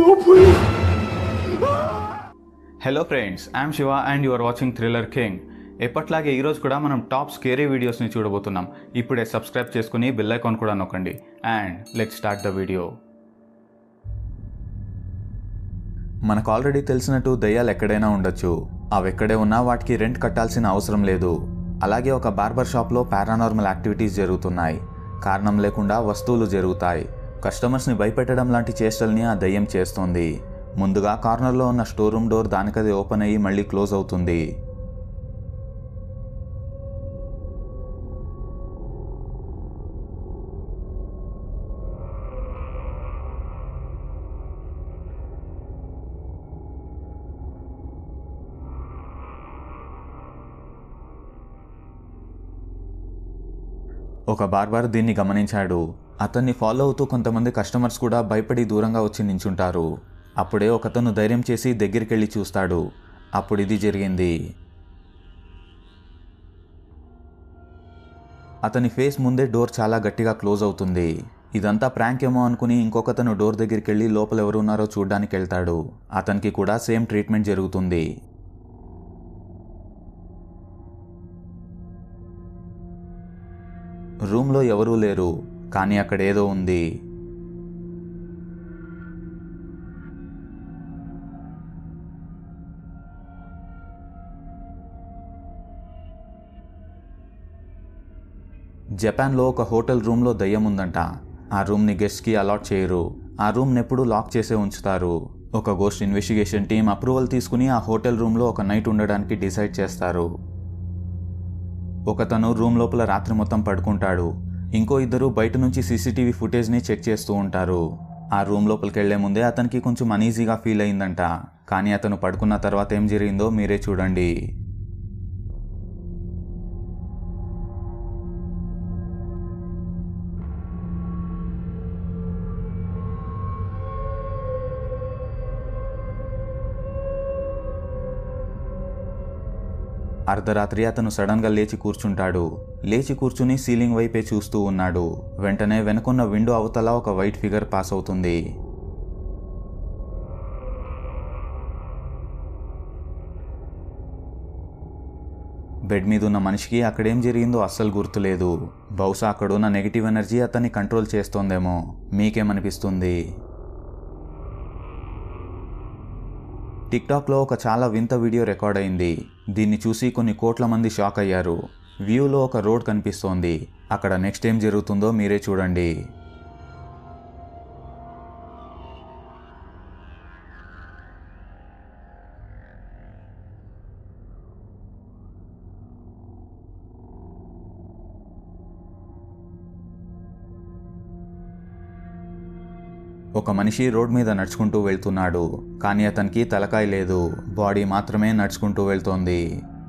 Hello friends I'm Shiva and you are watching thriller king ఎప్పట్లాగే ఈరోజు కూడా మనం టాప్ స్కేరీ వీడియోస్ని చూడబోతున్నాం ఇప్పుడే సబ్స్క్రైబ్ చేసుకుని బెల్ ఐకాన్ కూడా నొక్కండి and let start the video మనకు ఆల్రెడీ తెలిసినట్టు దయ్యాలు ఎక్కడైనా ఉండొచ్చు అవి ఎక్కడే ఉన్నా వాటికి రెంట్ కట్టాల్సిన అవసరం లేదు అలాగే ఒక బార్బర్ షాప్లో పారానార్మల్ యాక్టివిటీస్ జరుగుతున్నాయి కారణం లేకుండా వస్తువులు జరుగుతాయి కస్టమర్స్ని భయపెట్టడం లాంటి చేష్టల్ని ఆ దయ్యం చేస్తోంది ముందుగా కార్నర్లో ఉన్న స్టోర్ రూమ్ డోర్ దానికది ఓపెన్ అయ్యి మళ్ళీ క్లోజ్ అవుతుంది ఒక బార్బర్ దీన్ని గమనించాడు అతన్ని ఫాలో అవుతూ కొంతమంది కస్టమర్స్ కూడా భయపడి దూరంగా వచ్చి నించుంటారు అప్పుడే ఒకతను ధైర్యం చేసి దగ్గరికి వెళ్ళి చూస్తాడు అప్పుడు ఇది జరిగింది అతని ఫేస్ ముందే డోర్ చాలా గట్టిగా క్లోజ్ అవుతుంది ఇదంతా ప్రాంక్ ఏమో అనుకుని ఇంకొకతను డోర్ దగ్గరికి వెళ్ళి లోపల ఎవరు ఉన్నారో చూడడానికి వెళ్తాడు అతనికి కూడా సేమ్ ట్రీట్మెంట్ జరుగుతుంది రూమ్లో ఎవరూ లేరు కానీ అక్కడ ఏదో ఉంది జపాన్లో ఒక హోటల్ రూమ్లో దయ్యం ఉందంట ఆ రూమ్ని గెస్ట్కి అలాట్ చేయరు ఆ రూమ్ని ఎప్పుడూ లాక్ చేసే ఉంచుతారు ఒక గోస్ట్ ఇన్వెస్టిగేషన్ టీం అప్రూవల్ తీసుకుని ఆ హోటల్ రూమ్లో ఒక నైట్ ఉండడానికి డిసైడ్ చేస్తారు ఒకతను రూమ్ లోపల రాత్రి మొత్తం పడుకుంటాడు ఇంకో ఇద్దరు బయట నుంచి సీసీటీవీ ఫుటేజ్ని చెక్ చేస్తూ ఉంటారు ఆ రూమ్ లోపలికి వెళ్లే ముందే అతనికి కొంచెం అనీజీగా ఫీల్ అయిందంట కానీ అతను పడుకున్న తర్వాత ఏం జరిగిందో మీరే చూడండి అర్ధరాత్రి అతను సడన్గా లేచి కూర్చుంటాడు లేచి కూర్చుని సీలింగ్ వైపే చూస్తూ ఉన్నాడు వెంటనే వెనుకున్న విండో అవతల ఒక వైట్ ఫిగర్ పాస్ అవుతుంది బెడ్ మీద ఉన్న మనిషికి అక్కడేం జరిగిందో అస్సలు గుర్తులేదు బహుశా అక్కడున్న నెగిటివ్ ఎనర్జీ అతన్ని కంట్రోల్ చేస్తోందేమో మీకేమనిపిస్తుంది టిక్టాక్లో ఒక చాలా వింత వీడియో రికార్డ్ అయింది దీన్ని చూసి కొన్ని కోట్ల మంది షాక్ అయ్యారు వ్యూలో ఒక రోడ్ కనిపిస్తోంది అక్కడ నెక్స్ట్ ఏం జరుగుతుందో మీరే చూడండి ఒక మనిషి రోడ్ మీద నడుచుకుంటూ వెళ్తున్నాడు కానీ అతనికి తలకాయ లేదు బాడీ మాత్రమే నడుచుకుంటూ వెళ్తోంది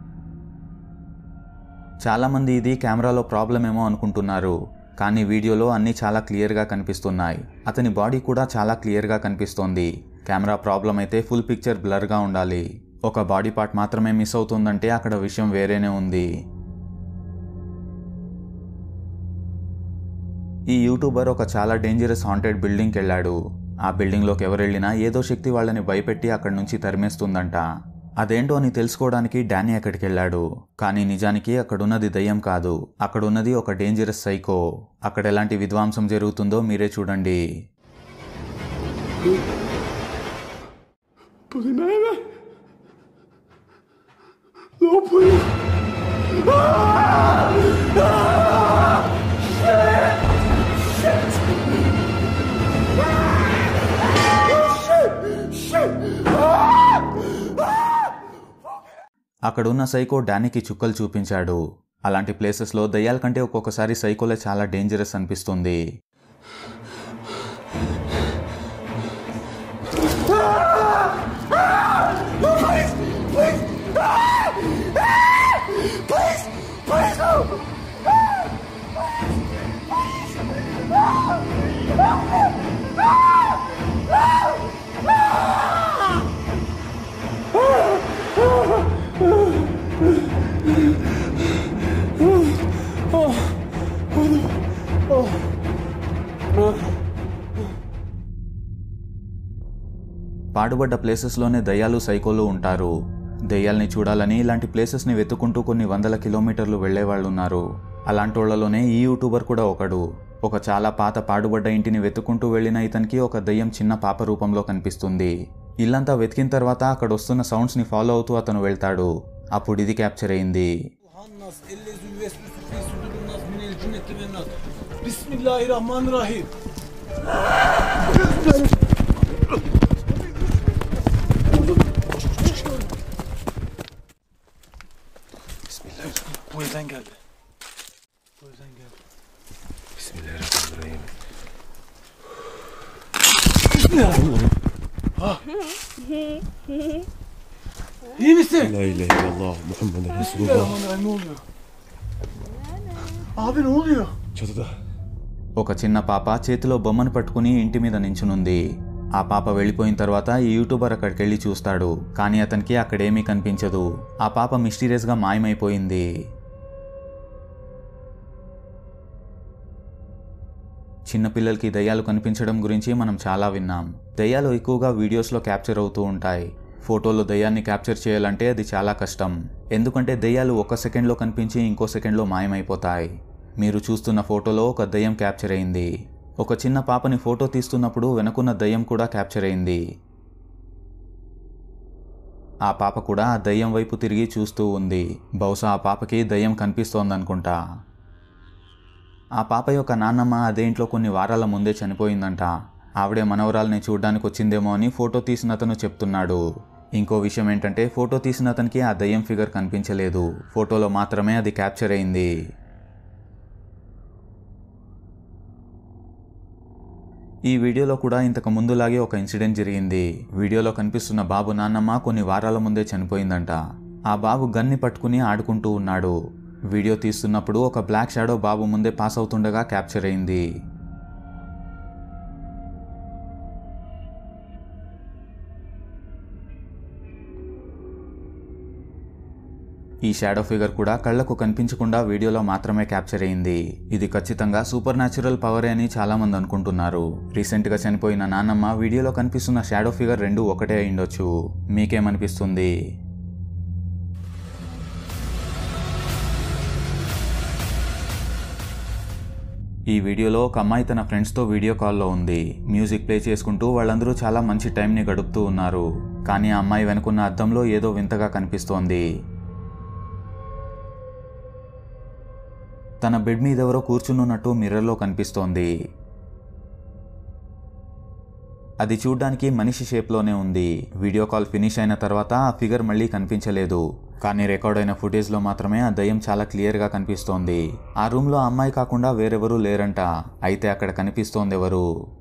చాలామంది ఇది కెమెరాలో ప్రాబ్లం ఏమో అనుకుంటున్నారు కానీ వీడియోలో అన్నీ చాలా క్లియర్గా కనిపిస్తున్నాయి అతని బాడీ కూడా చాలా క్లియర్గా కనిపిస్తోంది కెమెరా ప్రాబ్లం అయితే ఫుల్ పిక్చర్ బ్లర్గా ఉండాలి ఒక బాడీ పార్ట్ మాత్రమే మిస్ అవుతుందంటే అక్కడ విషయం వేరేనే ఉంది ఈ యూట్యూబర్ ఒక చాలా డేంజరస్ హాంటెడ్ బిల్డింగ్కి వెళ్ళాడు ఆ బిల్డింగ్లోకి ఎవరు వెళ్ళినా ఏదో శక్తి వాళ్ళని భయపెట్టి అక్కడి నుంచి తరిమేస్తుందంట అదేంటో అని తెలుసుకోవడానికి డానీ అక్కడికి వెళ్ళాడు కానీ నిజానికి అక్కడున్నది దయ్యం కాదు అక్కడున్నది ఒక డేంజరస్ సైకో అక్కడ ఎలాంటి విధ్వంసం జరుగుతుందో మీరే చూడండి Polinana! No, please! అక్కడున్న సైకో డానీకి చుక్కలు చూపించాడు అలాంటి ప్లేసెస్లో దయ్యాల కంటే ఒక్కొక్కసారి సైకోలే చాలా డేంజరస్ అనిపిస్తుంది పాడుబడ్డ ప్లేసెస్లోనే దయ్యాలు సైకోలు ఉంటారు దయ్యాల్ని చూడాలని ఇలాంటి ప్లేసెస్ని వెతుకుంటూ కొన్ని వందల కిలోమీటర్లు వెళ్లేవాళ్ళు ఉన్నారు అలాంటి వాళ్ళలోనే ఈ యూట్యూబర్ కూడా ఒకడు ఒక చాలా పాత పాడుబడ్డ ఇంటిని వెతుకుంటూ వెళ్ళిన ఇతనికి ఒక దయ్యం చిన్న పాప రూపంలో కనిపిస్తుంది ఇల్లంతా వెతికిన తర్వాత అక్కడ వస్తున్న సౌండ్స్ని ఫాలో అవుతూ అతను వెళ్తాడు అప్పుడు ఇది క్యాప్చర్ అయింది الناس اللي يوسوس في صدور الناس من الجنة والناس بسم الله الرحمن الرحيم بسم الله Bu yüzden geldi. Bu yüzden geldi. Bismillahirrahmanirrahim. Bismillahirrahmanirrahim. Ha. İyi misin? La ilahe illallah Muhammed Resulullah. Bismillahirrahmanirrahim ne oluyor? Abi ne oluyor? Çatıda. ఒక చిన్న పాప చేతిలో బొమ్మను పట్టుకుని ఇంటి మీద నించునుంది ఆ పాప వెళ్ళిపోయిన తర్వాత ఈ యూట్యూబర్ అక్కడికి వెళ్ళి చూస్తాడు కానీ అతనికి అక్కడేమీ కనిపించదు ఆ పాప మిస్టీరియస్గా మాయమైపోయింది చిన్నపిల్లలకి దయ్యాలు కనిపించడం గురించి మనం చాలా విన్నాం దయ్యాలు ఎక్కువగా వీడియోస్లో క్యాప్చర్ అవుతూ ఉంటాయి ఫోటోలో దయ్యాన్ని క్యాప్చర్ చేయాలంటే అది చాలా కష్టం ఎందుకంటే దయ్యాలు ఒక సెకండ్లో కనిపించి ఇంకో సెకండ్లో మాయమైపోతాయి మీరు చూస్తున్న ఫోటోలో ఒక దయ్యం క్యాప్చర్ అయింది ఒక చిన్న పాపని ఫోటో తీస్తున్నప్పుడు వెనకున్న దయ్యం కూడా క్యాప్చర్ అయింది ఆ పాప కూడా ఆ దయ్యం వైపు తిరిగి చూస్తూ ఉంది బహుశా ఆ పాపకి దయ్యం కనిపిస్తోందనుకుంటా ఆ పాప యొక్క నాన్నమ్మ అదే ఇంట్లో కొన్ని వారాల ముందే చనిపోయిందంట ఆవిడే మనవరాల్ని చూడ్డానికి వచ్చిందేమో అని ఫోటో తీసిన అతను చెప్తున్నాడు ఇంకో విషయం ఏంటంటే ఫోటో తీసిన అతనికి ఆ దయ్యం ఫిగర్ కనిపించలేదు ఫోటోలో మాత్రమే అది క్యాప్చర్ అయింది ఈ వీడియోలో కూడా ఇంతకు ముందులాగే ఒక ఇన్సిడెంట్ జరిగింది వీడియోలో కనిపిస్తున్న బాబు నాన్నమ్మ కొన్ని వారాల ముందే చనిపోయిందంట ఆ బాబు గన్ని పట్టుకుని ఆడుకుంటూ ఉన్నాడు వీడియో తీస్తున్నప్పుడు ఒక బ్లాక్ షాడో బాబు ముందే పాస్ అవుతుండగా క్యాప్చర్ అయింది ఈ షాడో ఫిగర్ కూడా కళ్లకు కనిపించకుండా వీడియోలో మాత్రమే క్యాప్చర్ అయింది ఇది ఖచ్చితంగా సూపర్ న్యాచురల్ పవరే అని చాలా మంది అనుకుంటున్నారు రీసెంట్ గా చనిపోయిన నాన్నమ్మ వీడియోలో కనిపిస్తున్న షాడో ఫిగర్ రెండు ఒకటే అయిండొచ్చు మీకేమనిపిస్తుంది ఈ వీడియోలో ఒక అమ్మాయి తన ఫ్రెండ్స్తో వీడియో కాల్లో ఉంది మ్యూజిక్ ప్లే చేసుకుంటూ వాళ్ళందరూ చాలా మంచి టైంని గడుపుతూ ఉన్నారు కానీ ఆ అమ్మాయి వెనుకున్న అద్దంలో ఏదో వింతగా కనిపిస్తోంది తన బెడ్ మీద ఎవరో కూర్చునున్నట్టు మిర్రర్లో కనిపిస్తోంది అది చూడ్డానికి మనిషి షేప్లోనే ఉంది వీడియో కాల్ ఫినిష్ అయిన తర్వాత ఆ ఫిగర్ మళ్ళీ కనిపించలేదు కానీ రికార్డ్ అయిన ఫుటేజ్లో మాత్రమే ఆ దయ్యం చాలా క్లియర్గా కనిపిస్తోంది ఆ రూమ్లో అమ్మాయి కాకుండా వేరెవరూ లేరంట అయితే అక్కడ కనిపిస్తోంది ఎవరు